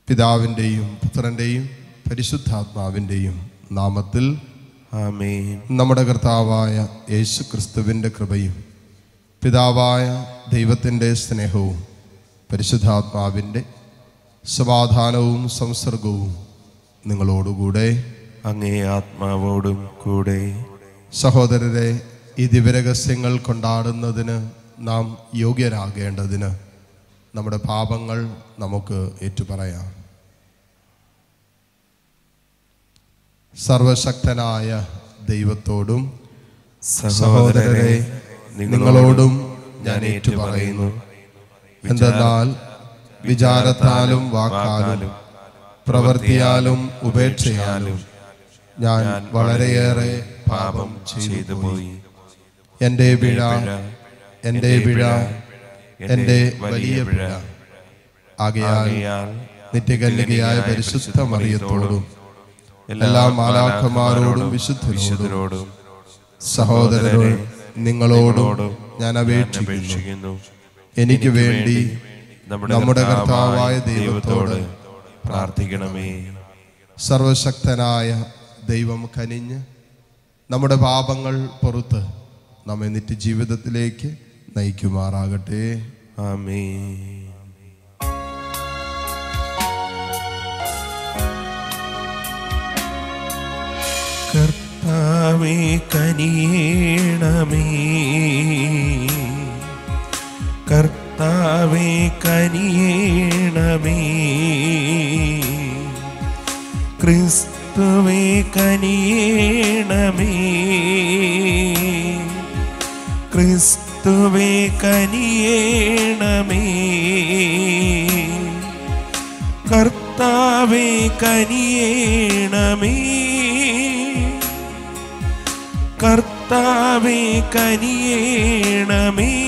പിതാവിൻ്റെയും പുത്രൻ്റെയും പരിശുദ്ധാത്മാവിൻ്റെയും നാമത്തിൽ ആമേൻ നമ്മുടെ കർത്താവായ യേശു ക്രിസ്തുവിൻ്റെ കൃപയും പിതാവായ ദൈവത്തിൻ്റെ സ്നേഹവും പരിശുദ്ധാത്മാവിൻ്റെ സമാധാനവും സംസർഗവും നിങ്ങളോടുകൂടെ അങ്ങേ ആത്മാവോടും കൂടെ സഹോദരരെ ഈ ദിവ്യരഹസ്യങ്ങൾ കൊണ്ടാടുന്നതിന് നാം യോഗ്യരാകേണ്ടതിന് നമ്മുടെ പാപങ്ങൾ നമുക്ക് ഏറ്റുപറയാം സർവശക്തനായ ദൈവത്തോടും സഹോദരരെ നിങ്ങളോടും ഞാൻ ഏറ്റുപറയുന്നു എന്തെന്നാൽ വിചാരത്താലും വാക്കാലും പ്രവൃത്തിയാലും ഉപേക്ഷയാലും ഞാൻ വളരെയേറെ പാപം ചെയ്തു പോയി എൻ്റെ പിഴ എൻ്റെ പിഴ എൻ്റെ വലിയ പിഴ ആകയാൽ ആകയാൽ നിത്യകന്യകയായ പരിശുദ്ധ മറിയത്തോടും എല്ലാ മാലാഖമാരോടും വിശുദ്ധരോടും വിശുദ്ധരോടും സഹോദരരോട് നിങ്ങളോടും ഞാൻ അപേക്ഷിക്കുന്നു അപേക്ഷിക്കുന്നു എനിക്ക് വേണ്ടി നമ്മുടെ കർത്താവായ ദൈവത്തോട് ദൈവത്തോട് പ്രാർത്ഥിക്കണമേ സർവശക്തനായ ദൈവം കനിഞ്ഞ് നമ്മുടെ പാപങ്ങൾ പുറത്ത് നമ്മെ നിത്യജീവിതത്തിലേക്ക് നയിക്കുമാറാകട്ടെ ആമേൻ കർത്താവേ കനിയണമേ കർത്താവേ കനിയണമേ ക്രിസ്തുവേ കനിയണമേ ക്രിസ്തുവേ കനിയണമേ കർത്താവേ കനിയണമേ കർത്താവേ കനിയണമേ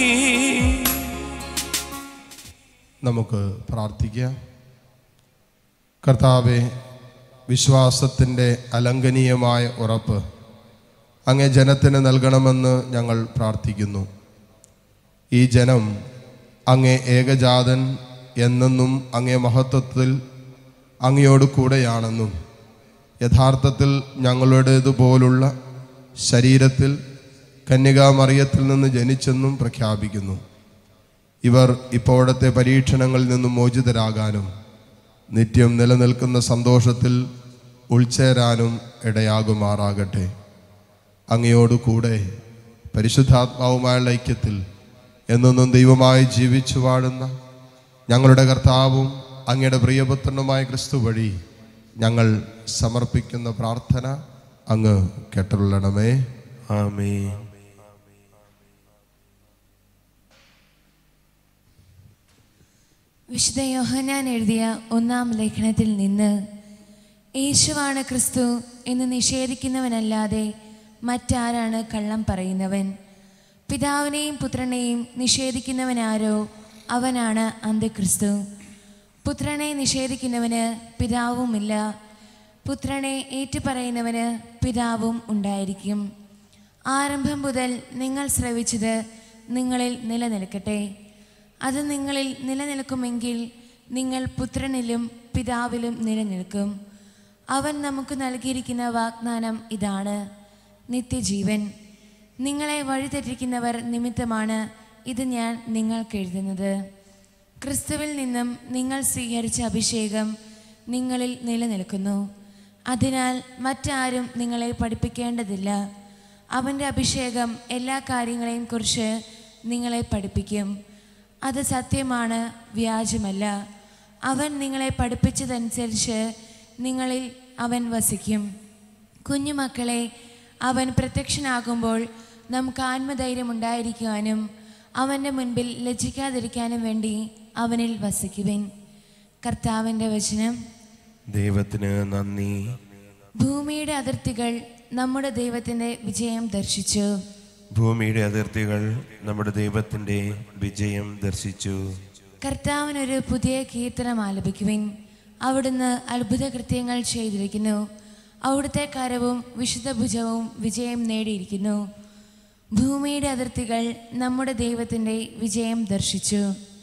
നമുക്ക് പ്രാർത്ഥിക്കാം കർത്താവെ വിശ്വാസത്തിൻ്റെ അലംഘനീയമായ ഉറപ്പ് അങ്ങേ ജനത്തിന് നൽകണമെന്ന് ഞങ്ങൾ പ്രാർത്ഥിക്കുന്നു ഈ ജനം അങ്ങേ ഏകജാതൻ എന്നെന്നും അങ്ങേ മഹത്വത്തിൽ അങ്ങയോട് കൂടെയാണെന്നും യഥാർത്ഥത്തിൽ ഞങ്ങളുടേതുപോലുള്ള ശരീരത്തിൽ കന്യകാമറിയത്തിൽ നിന്ന് ജനിച്ചെന്നും പ്രഖ്യാപിക്കുന്നു ഇവർ ഇപ്പോഴത്തെ പരീക്ഷണങ്ങളിൽ നിന്നും മോചിതരാകാനും നിത്യം നിലനിൽക്കുന്ന സന്തോഷത്തിൽ ഉൾച്ചേരാനും ഇടയാകുമാറാകട്ടെ അങ്ങയോട് കൂടെ പരിശുദ്ധാത്മാവുമായുള്ള ഐക്യത്തിൽ എന്നെന്നും ദൈവമായി ജീവിച്ചു വാഴുന്ന ഞങ്ങളുടെ കർത്താവും അങ്ങയുടെ പ്രിയപുത്രനുമായ ക്രിസ്തു വഴി ഞങ്ങൾ സമർപ്പിക്കുന്ന പ്രാർത്ഥന അങ്ങ് കേട്ടുള്ളണമേ ആമേൻ വിശുദ്ധ യോഹന്നാൻ എഴുതിയ ഒന്നാം ലേഖനത്തിൽ നിന്ന് യേശുവാണ് ക്രിസ്തു എന്ന് നിഷേധിക്കുന്നവനല്ലാതെ മറ്റാരാണ് കള്ളം പറയുന്നവൻ പിതാവിനെയും പുത്രനെയും നിഷേധിക്കുന്നവനാരോ അവനാണ് അന്ത്യക്രിസ്തു പുത്രനെ നിഷേധിക്കുന്നവന് പിതാവുമില്ല പുത്രനെ ഏറ്റുപറയുന്നവന് പിതാവും ഉണ്ടായിരിക്കും ആരംഭം മുതൽ നിങ്ങൾ ശ്രവിച്ചത് നിങ്ങളിൽ നിലനിൽക്കട്ടെ അത് നിങ്ങളിൽ നിലനിൽക്കുമെങ്കിൽ നിങ്ങൾ പുത്രനിലും പിതാവിലും നിലനിൽക്കും അവൻ നമുക്ക് നൽകിയിരിക്കുന്ന വാഗ്ദാനം ഇതാണ് നിത്യജീവൻ നിങ്ങളെ വഴിതെറ്റിക്കുന്നവർ നിമിത്തമാണ് ഇത് ഞാൻ നിങ്ങൾക്ക് എഴുതുന്നത് ക്രിസ്തുവിൽ നിന്നും നിങ്ങൾ സ്വീകരിച്ച അഭിഷേകം നിങ്ങളിൽ നിലനിൽക്കുന്നു അതിനാൽ മറ്റാരും നിങ്ങളെ പഠിപ്പിക്കേണ്ടതില്ല അവൻ്റെ അഭിഷേകം എല്ലാ കാര്യങ്ങളെയും കുറിച്ച് നിങ്ങളെ പഠിപ്പിക്കും അത് സത്യമാണ് വ്യാജമല്ല അവൻ നിങ്ങളെ പഠിപ്പിച്ചതനുസരിച്ച് നിങ്ങളിൽ അവൻ വസിക്കും കുഞ്ഞുമക്കളെ അവൻ പ്രത്യക്ഷനാകുമ്പോൾ നമുക്ക് ആത്മധൈര്യം ഉണ്ടായിരിക്കുവാനും അവൻ്റെ മുൻപിൽ ലജ്ജിക്കാതിരിക്കാനും വേണ്ടി അവനിൽ വസിക്കുവിൻ കർത്താവിൻ്റെ വചനം ദൈവത്തിന് നന്ദി ഭൂമിയുടെ അതിർത്തികൾ നമ്മുടെ ദൈവത്തിൻ്റെ വിജയം ദർശിച്ചു ഭൂമിയുടെ അതിർത്തികൾ നമ്മുടെ ദൈവത്തിൻ്റെ വിജയം ദർശിച്ചു കർത്താവിനൊരു പുതിയ കീർത്തനം ആലപിക്കുവിൻ അവിടുന്ന് അത്ഭുത കൃത്യങ്ങൾ ചെയ്തിരിക്കുന്നു അവിടുത്തെ കരവും വിശുദ്ധ ഭുജവും വിജയം നേടിയിരിക്കുന്നു ഭൂമിയുടെ അതിർത്തികൾ നമ്മുടെ ദൈവത്തിൻ്റെ വിജയം ദർശിച്ചു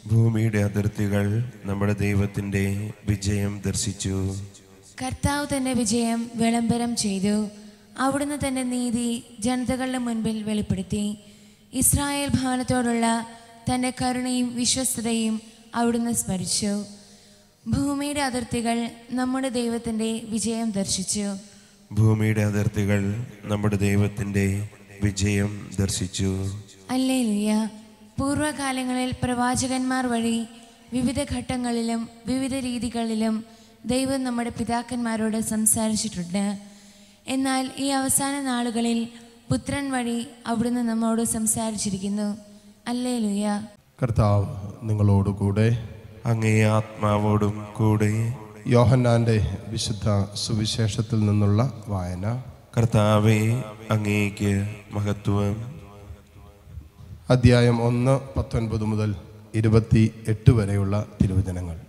ഭൂമിയുടെ അതിർത്തികൾ നമ്മുടെ ദൈവത്തിൻ്റെ വിജയം ദർശിച്ചു കർത്താവ് തന്റെ വിജയം വിളംബരം ചെയ്തു അവിടുന്ന് തന്റെ നീതി ജനതകളുടെ മുൻപിൽ വെളിപ്പെടുത്തി ഇസ്രായേൽ ഭവനത്തോടുള്ള തന്റെ കരുണയും വിശ്വസ്തതയും അവിടുന്ന് സ്മരിച്ചു ഭൂമിയുടെ അതിർത്തികൾ നമ്മുടെ ദൈവത്തിന്റെ വിജയം ദർശിച്ചു ഭൂമിയുടെ അതിർത്തികൾ നമ്മുടെ ദൈവത്തിൻ്റെ വിജയം ദർശിച്ചു അല്ലേലുയ പൂർവ്വകാലങ്ങളിൽ പ്രവാചകന്മാർ വഴി വിവിധ ഘട്ടങ്ങളിലും വിവിധ രീതികളിലും ദൈവം നമ്മുടെ പിതാക്കന്മാരോട് സംസാരിച്ചിട്ടുണ്ട് എന്നാൽ ഈ അവസാന നാളുകളിൽ പുത്രൻ വഴി അവിടുന്ന് നമ്മോട് സംസാരിച്ചിരിക്കുന്നു അല്ലേലുയ കർത്താവ് നിങ്ങളോടുകൂടെ അങ്ങേ ആത്മാവോടും കൂടെ യോഹന്നാൻ്റെ വിശുദ്ധ സുവിശേഷത്തിൽ നിന്നുള്ള വായന കർത്താവെ അങ്ങേക്ക് മഹത്വം അധ്യായം ഒന്ന് പത്തൊൻപത് മുതൽ ഇരുപത്തി എട്ട് വരെയുള്ള തിരുവചനങ്ങൾ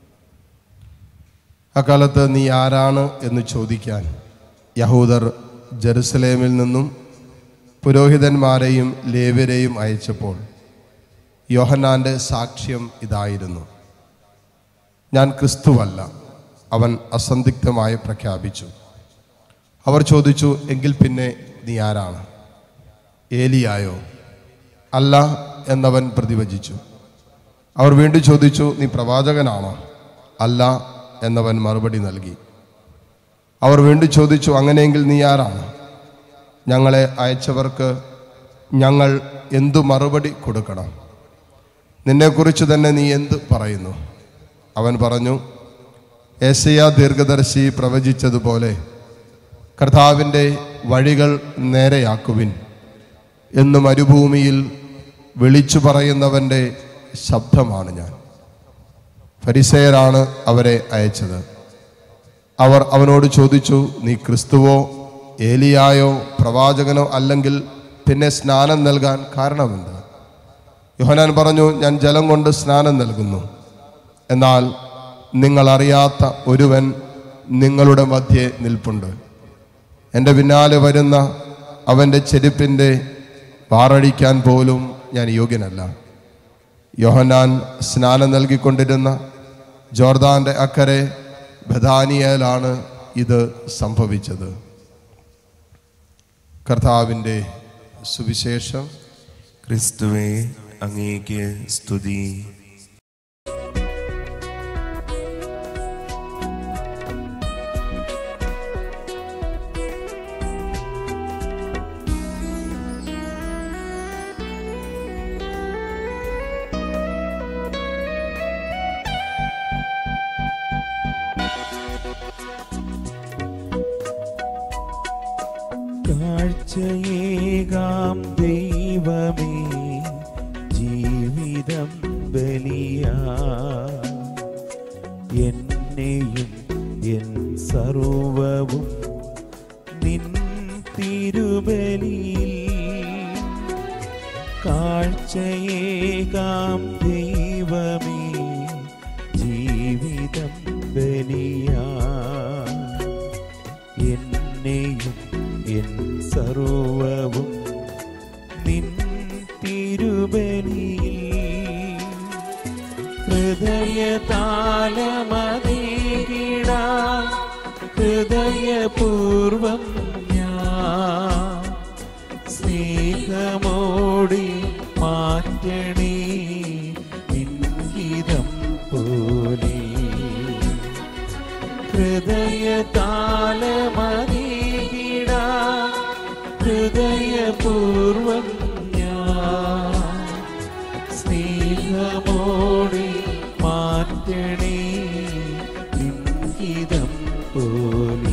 അക്കാലത്ത് നീ ആരാണ് എന്ന് ചോദിക്കാൻ യഹൂദർ ജെറുസലേമിൽ നിന്നും പുരോഹിതന്മാരെയും ലേവ്യരെയും അയച്ചപ്പോൾ യോഹന്നാൻ്റെ സാക്ഷ്യം ഇതായിരുന്നു ഞാൻ ക്രിസ്തുവല്ല അവൻ അസന്ധിഗ്ധമായി പ്രഖ്യാപിച്ചു അവർ ചോദിച്ചു എങ്കിൽ പിന്നെ നീ ആരാണ് ഏലിയായോ അല്ല എന്നവൻ പ്രതിവചിച്ചു അവർ വീണ്ടും ചോദിച്ചു നീ പ്രവാചകനാണോ അല്ല എന്നവൻ മറുപടി നൽകി അവർ വീണ്ടും ചോദിച്ചു അങ്ങനെയെങ്കിൽ നീ ആരാണ് ഞങ്ങളെ അയച്ചവർക്ക് ഞങ്ങൾ എന്തു മറുപടി കൊടുക്കണം നിന്നെക്കുറിച്ച് തന്നെ നീ എന്ത് പറയുന്നു അവൻ പറഞ്ഞു ഏസയ ദീർഘദർശി പ്രവചിച്ചതുപോലെ കർത്താവിൻ്റെ വഴികൾ നേരെയാക്കുവിൻ എന്ന് മരുഭൂമിയിൽ വിളിച്ചു പറയുന്നവൻ്റെ ശബ്ദമാണ് ഞാൻ ഫരിസേയരാണ് അവരെ അയച്ചത് അവർ അവനോട് ചോദിച്ചു നീ ക്രിസ്തുവോ ഏലിയായോ പ്രവാചകനോ അല്ലെങ്കിൽ പിന്നെ സ്നാനം നൽകാൻ കാരണമെന്ത് യോഹനാൻ പറഞ്ഞു ഞാൻ ജലം കൊണ്ട് സ്നാനം നൽകുന്നു എന്നാൽ നിങ്ങൾ അറിയാത്ത ഒരുവൻ നിങ്ങളുടെ മധ്യേ നിൽപ്പുണ്ട് എൻ്റെ പിന്നാലെ വരുന്ന അവൻ്റെ ചെരുപ്പിൻ്റെ വാറടിക്കാൻ പോലും ഞാൻ യോഗ്യനല്ല യോഹന്നാൻ സ്നാനം നൽകിക്കൊണ്ടിരുന്ന ജോർദാന്റെ അക്കരെ ബഥാനിയയിലാണ് ഇത് സംഭവിച്ചത് കർത്താവിൻ്റെ സുവിശേഷം ക്രിസ്തുവെ അങ്ങേക്ക് സ്തുതി കാഴ്ചയേകാം ദൈവമേ ജീവിതം ബലിയാ എന്നെയും എൻ സർവവും നിൻ തിരുബലിയിൽ കാഴ്ചയേകാം ദൈവമേ ജീവിതം ബലിയാ എന്നെയും എൻ സർവവും നിൻ തിരുബലിയിൽ ഹൃദയതാലമതീകിട ഹൃദയപൂർവം ഞാൻ സ്നേഹമോടി മാറ്റണേ നിൻഹിതം പോലെ ഹൃദയതാലമതീകിട ഹൃദയപൂർവം ഞാൻ സ്നേഹമോടെ മാറ്റണേ നിൻഹിതം പോലെ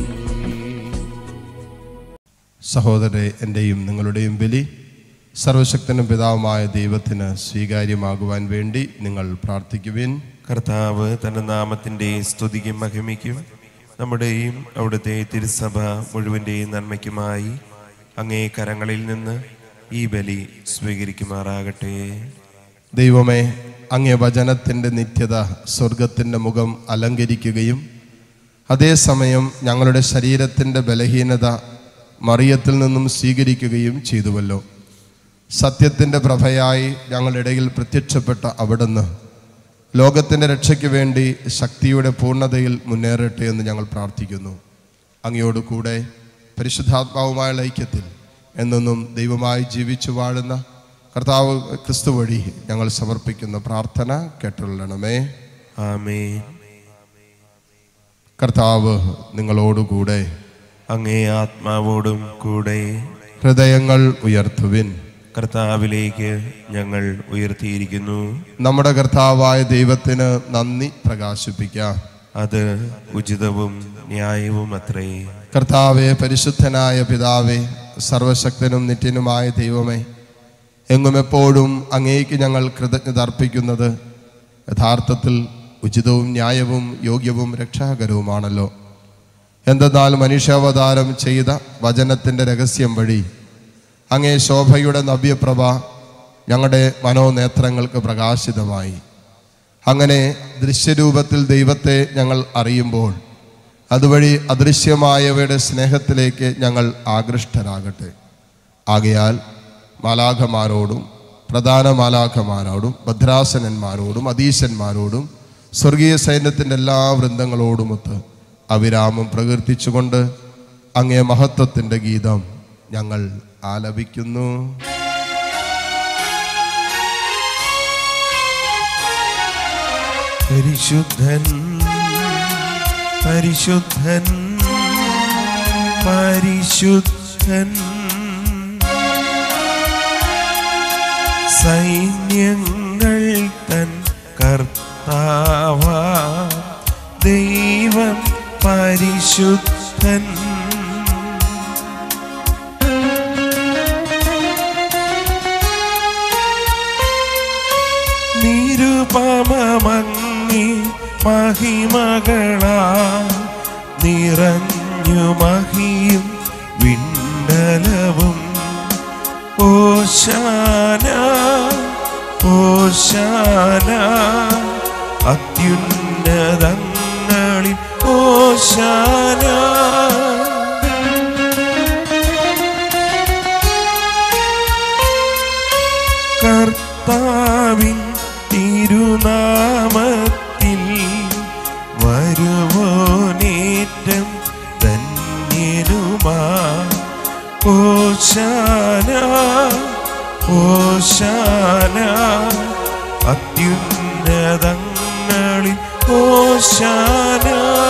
സഹോദരെ എൻ്റെയും നിങ്ങളുടെയും ബലി സർവശക്തനും പിതാവുമായ ദൈവത്തിന് സ്വീകാര്യമാകുവാൻ വേണ്ടി നിങ്ങൾ പ്രാർത്ഥിക്കുവിൻ കർത്താവ് തന്റെ നാമത്തിന്റെ സ്തുതിക്കും മഹിമയ്ക്കും നമ്മുടെയും അവിടുത്തെ തിരുസഭ മുഴുവൻ്റെയും നന്മയ്ക്കുമായി അങ്ങേ കരങ്ങളിൽ നിന്ന് ഈ ബലി സ്വീകരിക്കുമാറാകട്ടെ ദൈവമേ അങ്ങേ വചനത്തിൻ്റെ നിത്യത സ്വർഗത്തിൻ്റെ മുഖം അലങ്കരിക്കുകയും അതേസമയം ഞങ്ങളുടെ ശരീരത്തിൻ്റെ ബലഹീനത മറിയത്തിൽ നിന്നും സ്വീകരിക്കുകയും ചെയ്തുവല്ലോ സത്യത്തിൻ്റെ പ്രഭയായി ഞങ്ങളുടെ ഇടയിൽ പ്രത്യക്ഷപ്പെട്ട അവിടുന്ന് ലോകത്തിൻ്റെ രക്ഷയ്ക്ക് വേണ്ടി ശക്തിയുടെ പൂർണ്ണതയിൽ മുന്നേറട്ടെ എന്ന് ഞങ്ങൾ പ്രാർത്ഥിക്കുന്നു അങ്ങയോട് കൂടെ പരിശുദ്ധാത്മാവുമായുള്ള ഐക്യത്തിൽ എന്നെന്നും ദൈവമായി ജീവിച്ചു വാഴുന്ന കർത്താവ് ക്രിസ്തു വഴി ഞങ്ങൾ സമർപ്പിക്കുന്ന പ്രാർത്ഥന കേട്ടുള്ളണമേ ആമേൻ കർത്താവ് നിങ്ങളോടുകൂടെ അങ്ങേ ആത്മാവോടും കൂടെ ഹൃദയങ്ങൾ ഉയർത്തുവിൻ കർത്താവിലേക്ക് ഞങ്ങൾ ഉയർത്തിയിരിക്കുന്നു നമ്മുടെ കർത്താവായ ദൈവത്തിന് നന്ദി പ്രകാശിപ്പിക്കാം അത് ഉചിതവും ന്യായവും അത്രേ കർത്താവെ പരിശുദ്ധനായ പിതാവേ സർവശക്തനും നിത്യനുമായ ദൈവമേ എങ്ങും എപ്പോഴും അങ്ങേക്ക് ഞങ്ങൾ കൃതജ്ഞത അർപ്പിക്കുന്നത് യഥാർത്ഥത്തിൽ ഉചിതവും ന്യായവും യോഗ്യവും രക്ഷാകരവുമാണല്ലോ എന്തെന്നാൽ മനുഷ്യാവതാരം ചെയ്ത വചനത്തിൻ്റെ രഹസ്യം വഴി അങ്ങേ ശോഭയുടെ നവ്യപ്രഭ ഞങ്ങളുടെ മനോനേത്രങ്ങൾക്ക് പ്രകാശിതമായി അങ്ങനെ ദൃശ്യരൂപത്തിൽ ദൈവത്തെ ഞങ്ങൾ അറിയുമ്പോൾ അതുവഴി അദൃശ്യമായവയുടെ സ്നേഹത്തിലേക്ക് ഞങ്ങൾ ആകൃഷ്ടരാകട്ടെ ആകയാൽ മാലാഖമാരോടും പ്രധാന മാലാഖമാരോടും ഭദ്രാസനന്മാരോടും അധീശന്മാരോടും സ്വർഗീയ സൈന്യത്തിൻ്റെ എല്ലാ വൃന്ദങ്ങളോടുമൊത്ത് അവിരാമം പ്രകീർത്തിച്ചുകൊണ്ട് അങ്ങേ മഹത്വത്തിൻ്റെ ഗീതം ഞങ്ങൾ ആലപിക്കുന്നു പരിശുദ്ധൻ പരിശുദ്ധൻ പരിശുദ്ധൻ സൈന്യങ്ങൾ തൻ കർത്താവ ദൈവം പരിശുദ്ധൻ നിരുപമങ്ങി മഹിമകളാ നിറഞ്ഞു മഹിയും വിണ്ടലവും ഓശാന ഓശാന അത്യുന്നതങ്ങളിൽ ഓശാന കർത്താവിൻ തിരുനാമത്തിൽ വരുവോനേറ്റം ധന്യനുമാ ഓശാന ഓശാന അത്യുന്നതങ്ങളിൽ ഓശാന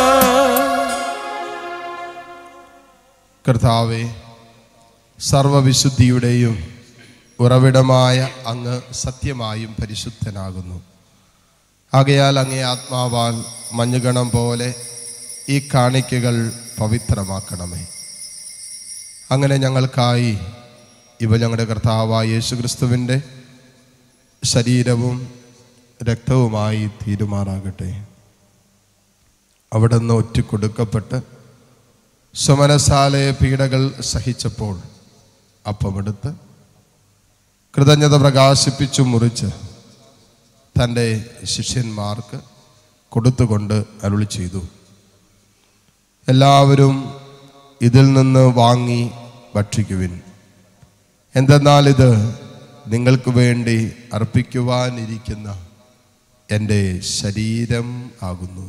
കർത്താവെ സർവവിശുദ്ധിയുടെയും ഉറവിടമായ അങ്ങ് സത്യമായും പരിശുദ്ധനാകുന്നു ആകയാൽ അങ്ങേ ആത്മാവാൽ മഞ്ഞുകണം പോലെ ഈ കാണിക്കകൾ പവിത്രമാക്കണമേ അങ്ങനെ ഞങ്ങൾക്കായി ഇവ ഞങ്ങളുടെ കർത്താവായ യേശുക്രിസ്തുവിൻ്റെ ശരീരവും രക്തവുമായി തീരുമാറാകട്ടെ അവിടെ നിന്ന് ഒറ്റിക്കൊടുക്കപ്പെട്ട് സുമനസാലയ പീഡകൾ സഹിച്ചപ്പോൾ അപ്പമെടുത്ത് കൃതജ്ഞത പ്രകാശിപ്പിച്ചു മുറിച്ച് തൻ്റെ ശിഷ്യന്മാർക്ക് കൊടുത്തുകൊണ്ട് അരുളി ചെയ്തു എല്ലാവരും ഇതിൽ നിന്ന് വാങ്ങി ഭക്ഷിക്കുവിൻ എന്തെന്നാൽ ഇത് നിങ്ങൾക്ക് വേണ്ടി അർപ്പിക്കുവാനിരിക്കുന്ന എൻ്റെ ശരീരം ആകുന്നു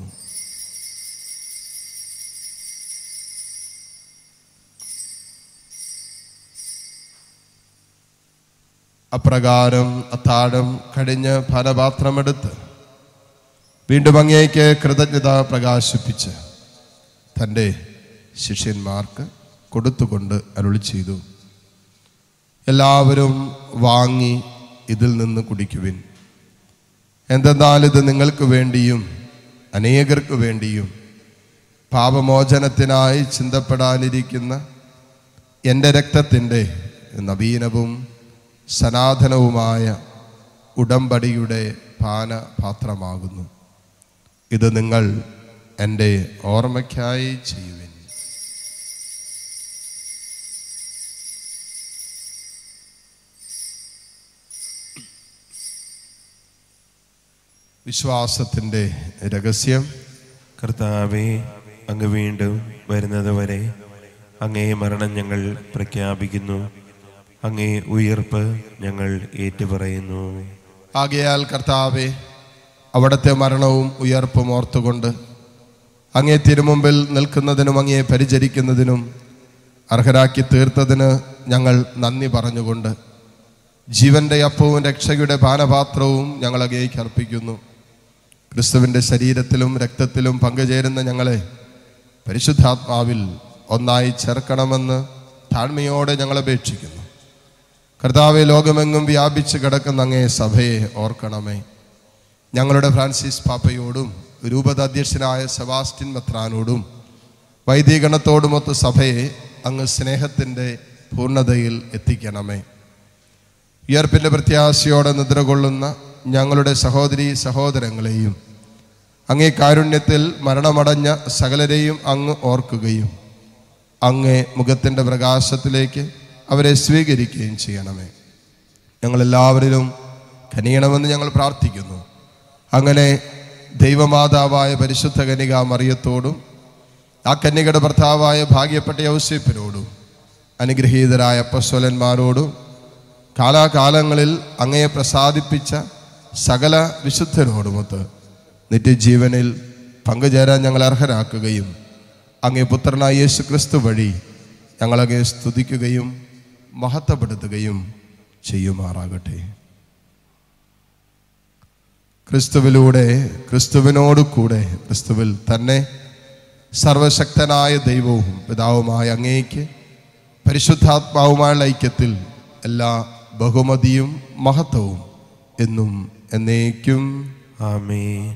അപ്രകാരം അത്താഴം കഴിഞ്ഞ് ഫലപാത്രമെടുത്ത് വീണ്ടും അങ്ങേക്ക് കൃതജ്ഞത പ്രകാശിപ്പിച്ച് തൻ്റെ ശിഷ്യന്മാർക്ക് കൊടുത്തുകൊണ്ട് അരുളി ചെയ്തു എല്ലാവരും വാങ്ങി ഇതിൽ നിന്ന് കുടിക്കുവിൻ എന്തെന്നാൽ ഇത് നിങ്ങൾക്ക് വേണ്ടിയും അനേകർക്ക് വേണ്ടിയും പാപമോചനത്തിനായി ചിന്തപ്പെടാനിരിക്കുന്ന എൻ്റെ രക്തത്തിൻ്റെ നവീനവും സനാതനവുമായ ഉടമ്പടിയുടെ പാനപാത്രമാകുന്നു ഇത് നിങ്ങൾ എൻ്റെ ഓർമ്മയ്ക്കായി ചെയ്യുവിൻ വിശ്വാസത്തിൻ്റെ രഹസ്യം കർത്താവെ അങ്ങ് വീണ്ടും വരുന്നത് വരെ അങ്ങേ മരണം ഞങ്ങൾ പ്രഖ്യാപിക്കുന്നു അങ്ങേ ഉയർപ്പ് ഞങ്ങൾ ഏറ്റുപറയുന്നു ആകയാൽ കർത്താവെ അവിടുത്തെ മരണവും ഉയർപ്പും ഓർത്തുകൊണ്ട് അങ്ങേ തിരുമുമ്പിൽ നിൽക്കുന്നതിനും അങ്ങയെ പരിചരിക്കുന്നതിനും അർഹരാക്കി തീർത്തതിന് ഞങ്ങൾ നന്ദി പറഞ്ഞുകൊണ്ട് ജീവന്റെ അപ്പവും രക്ഷയുടെ പാനപാത്രവും ഞങ്ങൾ അങ്ങേക്ക് അർപ്പിക്കുന്നു ക്രിസ്തുവിൻ്റെ ശരീരത്തിലും രക്തത്തിലും പങ്കുചേരുന്ന ഞങ്ങളെ പരിശുദ്ധാത്മാവിൽ ഒന്നായി ചേർക്കണമെന്ന് താഴ്മയോടെ ഞങ്ങൾ അപേക്ഷിക്കുന്നു കർത്താവെ ലോകമെങ്ങും വ്യാപിച്ച് കിടക്കുന്ന അങ്ങേ സഭയെ ഓർക്കണമേ ഞങ്ങളുടെ ഫ്രാൻസിസ് പാപ്പയോടും രൂപതാധ്യക്ഷനായ സെബാസ്റ്റ്യൻ മെത്രാനോടും വൈദികണത്തോടുമൊത്ത് സഭയെ അങ്ങ് സ്നേഹത്തിൻ്റെ പൂർണ്ണതയിൽ എത്തിക്കണമേ ഉയർപ്പിൻ്റെ പ്രത്യാശയോടെ നിദ്രകൊള്ളുന്ന ഞങ്ങളുടെ സഹോദരി സഹോദരങ്ങളെയും അങ്ങേ കാരുണ്യത്തിൽ മരണമടഞ്ഞ സകലരെയും അങ്ങ് ഓർക്കുകയും അങ്ങേ മുഖത്തിൻ്റെ പ്രകാശത്തിലേക്ക് അവരെ സ്വീകരിക്കുകയും ചെയ്യണമേ ഞങ്ങളെല്ലാവരിലും കനിയണമെന്ന് ഞങ്ങൾ പ്രാർത്ഥിക്കുന്നു അങ്ങനെ ദൈവമാതാവായ പരിശുദ്ധ കനിക മറിയത്തോടും ആ കന്യകയുടെ ഭർത്താവായ ഭാഗ്യപ്പെട്ട യൗസേപ്പിനോടും അനുഗ്രഹീതരായ അപ്പസ്വലന്മാരോടും കാലാകാലങ്ങളിൽ അങ്ങയെ പ്രസാദിപ്പിച്ച സകല വിശുദ്ധരോടുമൊത്ത് നിത്യജീവനിൽ പങ്കുചേരാൻ ഞങ്ങൾ അർഹരാക്കുകയും അങ്ങേ പുത്രനായ യേശു ക്രിസ്തു വഴി ഞങ്ങളങ്ങെ സ്തുതിക്കുകയും മഹത്വപ്പെടുത്തുകയും ചെയ്യുമാറാകട്ടെ ക്രിസ്തുവിലൂടെ ക്രിസ്തുവിനോട് കൂടെ ക്രിസ്തുവിൽ തന്നെ സർവശക്തനായ ദൈവവും പിതാവുമായ അങ്ങേക്ക് പരിശുദ്ധാത്മാവുമായുള്ള ഐക്യത്തിൽ എല്ലാ ബഹുമതിയും മഹത്വവും എന്നും എന്നേക്കും ആമേൻ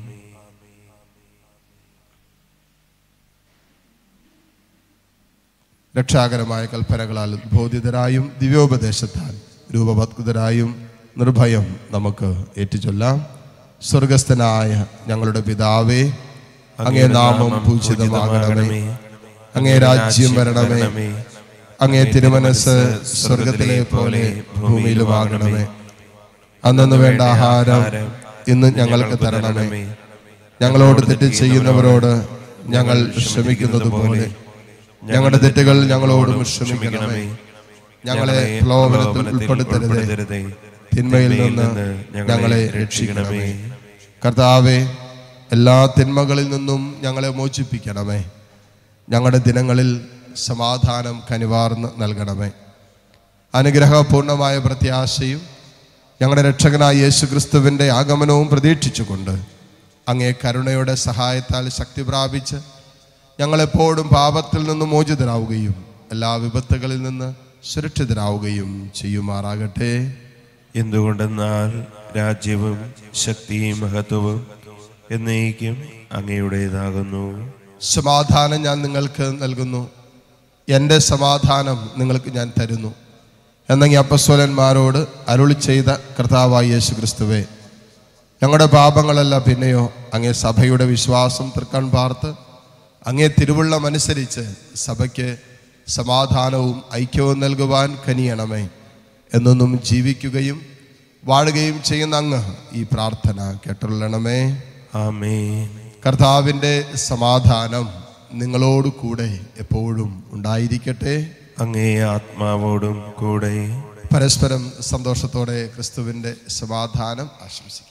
രക്ഷാകരമായ കൽപ്പനകളാൽ ഉദ്ബോധിതരായും ദിവ്യോപദേശത്താൽ രൂപവത്കൃതരായും നിർഭയം നമുക്ക് ഏറ്റുചൊല്ലാം സ്വർഗസ്ഥനായ ഞങ്ങളുടെ പിതാവേ അങ്ങേ നാമം പൂജിതമാകണമേ അങ്ങേ രാജ്യം വരണമേ അങ്ങേ തിരുമനസ് സ്വർഗത്തിലെ പോലെ ഭൂമിയിലുമാകണമേ അന്നു വേണ്ട ആഹാരം ഇന്ന് ഞങ്ങൾക്ക് തരണമേ ഞങ്ങളോട് തെറ്റ് ചെയ്യുന്നവരോട് ഞങ്ങൾ ക്ഷമിക്കുന്നത് പോലെ ഞങ്ങളുടെ തെറ്റുകൾ ഞങ്ങളോടും ക്ഷമിക്കണമേ ഞങ്ങളെ പ്രലോഭനത്തിൽ ഉൾപ്പെടുത്തരുതേ തിന്മയിൽ നിന്ന് ഞങ്ങളെ രക്ഷിക്കണമേ കർത്താവെ എല്ലാ തിന്മകളിൽ നിന്നും ഞങ്ങളെ മോചിപ്പിക്കണമേ ഞങ്ങളുടെ ദിനങ്ങളിൽ സമാധാനം കനിവാർന്ന് നൽകണമേ അനുഗ്രഹപൂർണമായ പ്രത്യാശയും ഞങ്ങളുടെ രക്ഷകനായ യേശു ക്രിസ്തുവിൻ്റെ ആഗമനവും പ്രതീക്ഷിച്ചുകൊണ്ട് അങ്ങേ കരുണയുടെ സഹായത്താൽ ശക്തി പ്രാപിച്ച് ഞങ്ങളെപ്പോഴും പാപത്തിൽ നിന്ന് മോചിതരാവുകയും എല്ലാ വിപത്തുകളിൽ നിന്ന് സുരക്ഷിതരാവുകയും ചെയ്യുമാറാകട്ടെ എന്തുകൊണ്ടെന്നാൽ രാജ്യവും ശക്തിയും മഹത്വവും എന്നേക്കും അങ്ങയുടേതാകുന്നു സമാധാനം ഞാൻ നിങ്ങൾക്ക് നൽകുന്നു എൻ്റെ സമാധാനം നിങ്ങൾക്ക് ഞാൻ തരുന്നു എന്നെങ്കിൽ അപ്പസ്വലന്മാരോട് അരുളി ചെയ്ത കർത്താവായ യേശു ക്രിസ്തുവേ ഞങ്ങളുടെ പാപങ്ങളല്ല പിന്നെയോ അങ്ങേ സഭയുടെ വിശ്വാസം തൃക്കൺ പാർത്ത് അങ്ങേ തിരുവുള്ളമനുസരിച്ച് സഭയ്ക്ക് സമാധാനവും ഐക്യവും നൽകുവാൻ കനിയണമേ എന്നൊന്നും ജീവിക്കുകയും വാഴുകയും ചെയ്യുന്ന അങ്ങ് ഈ പ്രാർത്ഥന കേട്ടുള്ളണമേ ആമേൻ കർത്താവിൻ്റെ സമാധാനം നിങ്ങളോട് കൂടെ എപ്പോഴും ഉണ്ടായിരിക്കട്ടെ അങ്ങേ ആത്മാവോടും കൂടെ പരസ്പരം സന്തോഷത്തോടെ ക്രിസ്തുവിൻ്റെ സമാധാനം ആശംസിക്കാം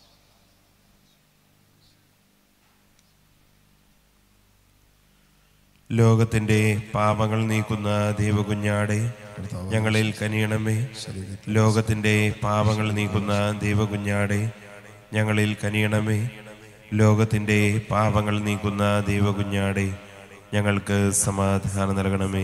ലോകത്തിന്റെ പാപങ്ങൾ നീക്കുന്ന ദൈവകുഞ്ഞാടെ ഞങ്ങളിൽ കനിയണമേ ലോകത്തിന്റെ പാപങ്ങൾ നീക്കുന്ന ദൈവകുഞ്ഞാടെ ഞങ്ങളിൽ കനിയണമേ ലോകത്തിന്റെ പാപങ്ങൾ നീക്കുന്ന ദൈവകുഞ്ഞാടെ ഞങ്ങൾക്ക് സമാധാനം നൽകണമേ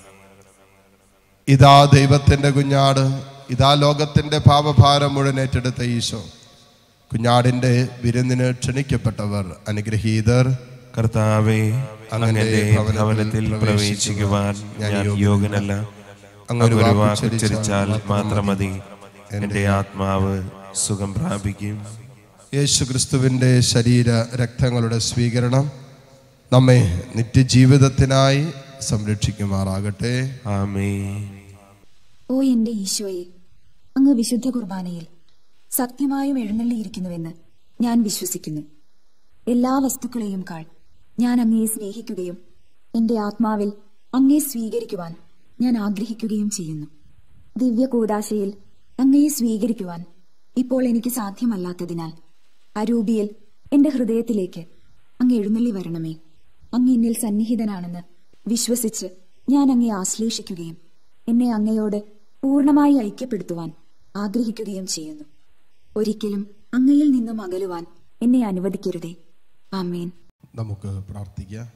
ഇതാ ദൈവത്തിൻ്റെ കുഞ്ഞാട് ഇതാ ലോകത്തിൻ്റെ പാപഭാരം മുഴുവൻ ഏറ്റെടുത്ത ഈശോ കുഞ്ഞാടിൻ്റെ വിരുന്നിന് ക്ഷണിക്കപ്പെട്ടവർ അനുഗ്രഹീതർ കർത്താവെ അങ്ങയുടെ അങ്ങന്റെ ഭവനത്തിൽ ഭവനത്തിൽ പ്രവേശിക്കുവാൻ ഞാൻ യോഗ്യനല്ല അങ്ങ് അങ്ങ് ഒരു ഒരു വാക്ക് വാക്ക് ഉച്ചരിച്ചാൽ ഉച്ചരിച്ചാൽ മാത്രം മതി എന്റെ ആത്മാവ് സുഖം പ്രാപിക്കും യേശു ക്രിസ്തുവിൻ്റെ ശരീര രക്തങ്ങളുടെ സ്വീകരണം നമ്മെ നിത്യജീവിതത്തിനായി സംരക്ഷിക്കുമാറാകട്ടെ ആമേൻ ഓ എന്റെ ഈശോയെ അങ്ങ് വിശുദ്ധ കുർബാനയിൽ സത്യമായും എഴുന്നള്ളിയിരിക്കുന്നുവെന്ന് ഞാൻ വിശ്വസിക്കുന്നു എല്ലാ വസ്തുക്കളെയും കാൾ ഞാൻ അങ്ങയെ സ്നേഹിക്കുകയും എന്റെ ആത്മാവിൽ അങ്ങയെ സ്വീകരിക്കുവാൻ ഞാൻ ആഗ്രഹിക്കുകയും ചെയ്യുന്നു ദിവ്യ കൂടാശയിൽ അങ്ങയെ സ്വീകരിക്കുവാൻ ഇപ്പോൾ എനിക്ക് സാധ്യമല്ലാത്തതിനാൽ അരൂപിയിൽ എന്റെ ഹൃദയത്തിലേക്ക് അങ്ങ് എഴുന്നള്ളി വരണമേ അങ്ങ് എന്നിൽ സന്നിഹിതനാണെന്ന് വിശ്വസിച്ച് ഞാൻ അങ്ങയെ ആശ്ലേഷിക്കുകയും എന്നെ അങ്ങയോട് പൂർണ്ണമായി ഐക്യപ്പെടുത്തുവാൻ ആഗ്രഹിക്കുകയും ചെയ്യുന്നു ഒരിക്കലും അങ്ങയിൽ നിന്നും അകലുവാൻ എന്നെ അനുവദിക്കരുതേ ആമേൻ നമുക്ക് പ്രാർത്ഥിക്കാം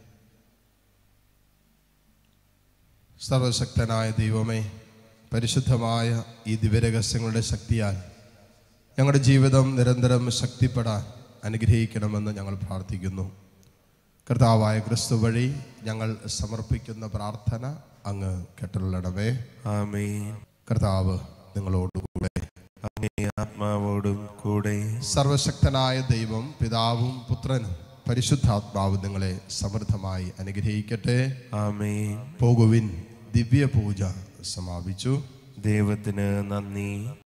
സർവശക്തനായ ദൈവമേ പരിശുദ്ധമായ ഈ ദിവ്യരഹസ്യങ്ങളുടെ ശക്തിയാൽ ഞങ്ങളുടെ ജീവിതം നിരന്തരം ശക്തിപ്പെടാൻ അനുഗ്രഹിക്കണമെന്ന് ഞങ്ങൾ പ്രാർത്ഥിക്കുന്നു കർത്താവായ ക്രിസ്തു വഴി ഞങ്ങൾ സമർപ്പിക്കുന്ന പ്രാർത്ഥന അങ്ങ് കെട്ടുള്ളടവേ ആമേൻ കർത്താവ് നിങ്ങളോടുകൂടെ അങ്ങേ ആത്മാവോടും കൂടെ സർവശക്തനായ ദൈവം പിതാവും പുത്രനും പരിശുദ്ധാത്മാവും നിങ്ങളെ സമൃദ്ധമായി അനുഗ്രഹിക്കട്ടെ ആമേൻ പോകുവിൻ ദിവ്യ പൂജ സമാപിച്ചു ദൈവത്തിന് നന്ദി